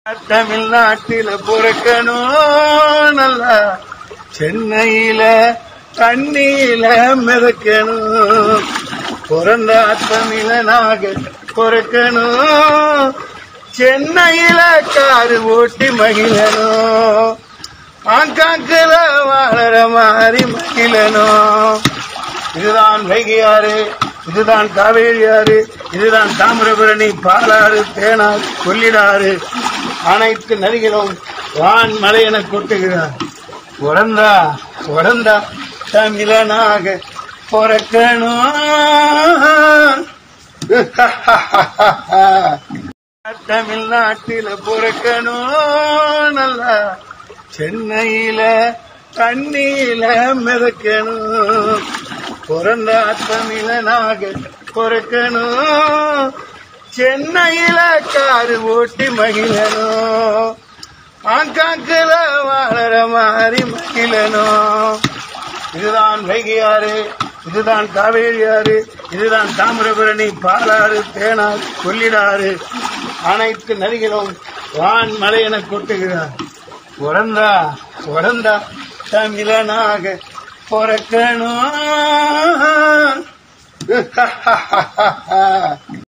தமிழ்நாட்டில பிறக்கணும் நல்லா சென்னையில தண்ணியில மிதக்கணும் பிறந்த தமிழனாக பிறக்கணும் சென்னையில காரு ஓட்டி மகிழணும் ஆங்காங்கில வாழற மாதிரி மகிழணும் இதுதான் வைகையாறு இதுதான் காவேரியாறு இதுதான் தாமிரபரணி பாலாறு தேனாறு கொள்ளிடாறு அனைத்து நதிகளும் வான் மலை என கொட்டுகிறார் பிறந்தா பிறந்தா தமிழனாக பிறக்கணும் தமிழ்நாட்டில பிறக்கணும் நல்லா சென்னையில தண்ணியில மிதக்கணும் பிறந்த தமிழனாக பிறக்கணும் சென்னையில காரு ஓட்டி மகிழணும் ஆங்காங்கில வாழற மாதிரி மகிழணும் இதுதான் வைகையாறு இதுதான் காவேரியாறு இதுதான் தாமிரபரணி பாலாறு தேனாறு கொள்ளிடாறு அனைத்து நதிகளும் வான் மலை என கொட்டுகிறார் பிறந்தா பிறந்தா தமிழனாக பிறக்கணும்